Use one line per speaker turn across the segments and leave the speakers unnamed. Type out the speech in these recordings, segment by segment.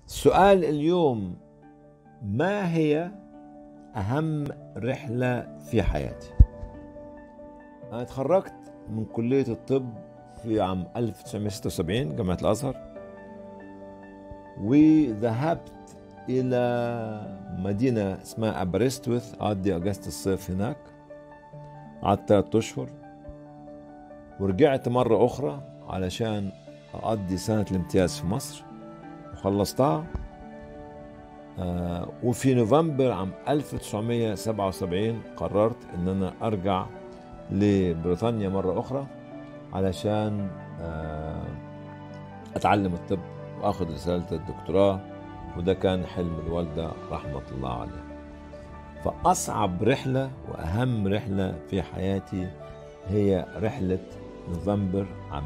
سؤال اليوم ما هي أهم رحلة في حياتي؟ أنا تخرجت من كلية الطب في عام 1976 جامعة الأزهر وذهبت إلى مدينة اسمها أبرستوث أقضي أجازة الصيف هناك قعدت ثلاثة أشهر ورجعت مرة أخرى علشان أقضي سنة الامتياز في مصر وخلصتها آه وفي نوفمبر عام 1977 قررت ان انا ارجع لبريطانيا مرة اخرى علشان آه اتعلم الطب واخد رسالة الدكتوراه وده كان حلم الوالدة رحمة الله عليها فأصعب رحلة وأهم رحلة في حياتي هي رحلة نوفمبر عام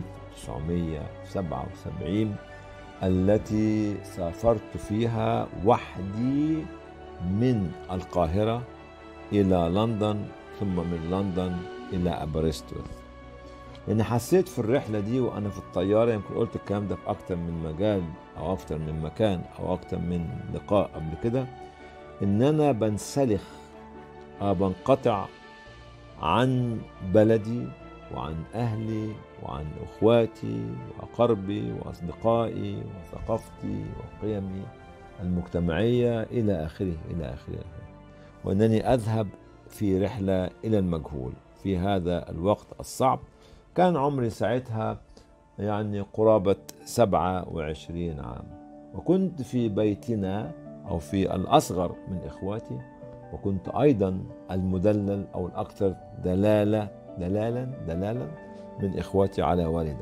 1977 التي سافرت فيها وحدي من القاهرة إلى لندن ثم من لندن إلى أبرستوث يعني حسيت في الرحلة دي وأنا في الطيارة يمكن قلت الكلام ده في أكتر من مجال أو أكتر من مكان أو أكتر من لقاء قبل كده إن أنا بنسلخ أو بنقطع عن بلدي وعن أهلي وعن إخواتي وأقربي وأصدقائي وثقافتي وقيمي المجتمعية إلى آخره إلى آخره وأنني أذهب في رحلة إلى المجهول في هذا الوقت الصعب كان عمري ساعتها يعني قرابة سبعة وعشرين عام وكنت في بيتنا أو في الأصغر من إخواتي وكنت أيضا المدلل أو الأكثر دلالة دلالا دلالا من إخواتي على والدي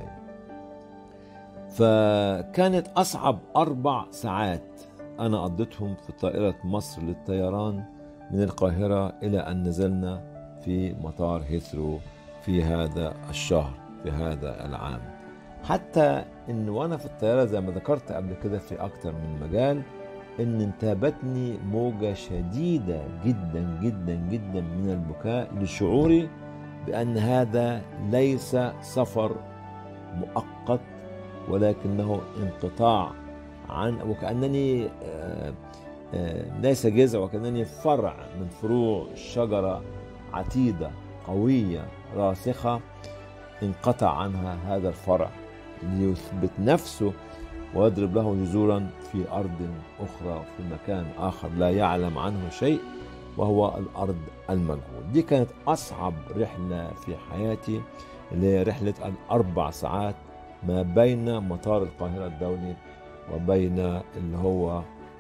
فكانت أصعب أربع ساعات أنا قضيتهم في طائرة مصر للطيران من القاهرة إلى أن نزلنا في مطار هيثرو في هذا الشهر في هذا العام حتى ان وانا في الطياره زي ما ذكرت قبل كده في اكتر من مجال ان انتابتني موجه شديده جدا جدا جدا من البكاء لشعوري بان هذا ليس سفر مؤقت ولكنه انقطاع عن وكانني ليس جذع وكانني فرع من فروع شجره عتيده قويه راسخه انقطع عنها هذا الفرع ليثبت نفسه ويضرب له جذورا في ارض اخرى في مكان اخر لا يعلم عنه شيء وهو الارض المجهول دي كانت اصعب رحله في حياتي اللي هي رحله الاربع ساعات ما بين مطار القاهره الدولي وبين اللي هو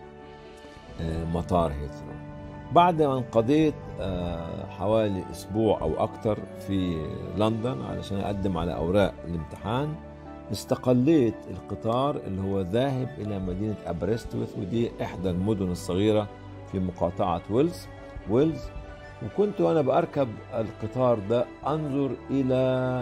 مطار هيثرو بعد ما انقضيت حوالي اسبوع او اكتر في لندن علشان اقدم على اوراق الامتحان استقليت القطار اللي هو ذاهب الى مدينه ابرستوث ودي احدى المدن الصغيره في مقاطعه ويلز ويلز وكنت وانا بركب القطار ده انظر الى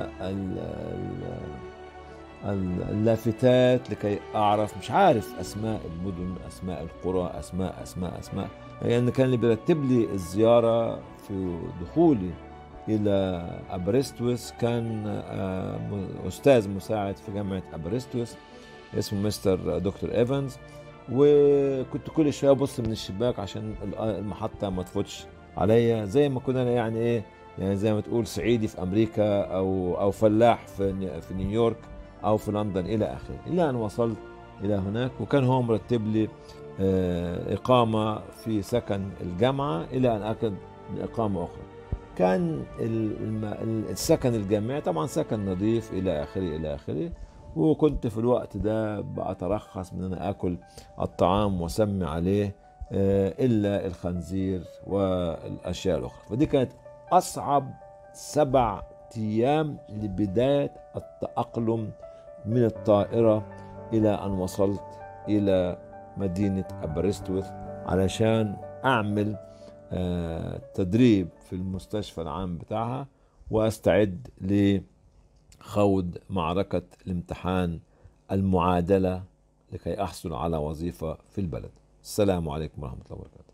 اللافتات لكي اعرف مش عارف اسماء المدن اسماء القرى اسماء اسماء اسماء لان يعني كان اللي بيرتب لي الزياره في دخولي الى ابرستوس كان استاذ مساعد في جامعه ابرستوس اسمه مستر دكتور ايفنز وكنت كل شويه ابص من الشباك عشان المحطه ما تفوتش عليا زي ما كنا يعني ايه يعني زي ما تقول صعيدي في امريكا او او فلاح في في نيويورك او في لندن الى اخره الى ان وصلت الى هناك وكان هو مرتب لي اقامه في سكن الجامعه الى ان اكد باقامه اخرى كان السكن الجامعي طبعا سكن نظيف الى اخره الى اخره وكنت في الوقت ده بترخص من ان انا اكل الطعام واسمي عليه الا الخنزير والاشياء الاخرى فدي كانت اصعب سبع ايام لبدايه التاقلم من الطائره الى ان وصلت الى مدينه ابرستوث علشان اعمل تدريب في المستشفى العام بتاعها واستعد لخوض معركه الامتحان المعادله لكي احصل على وظيفه في البلد السلام عليكم ورحمه الله وبركاته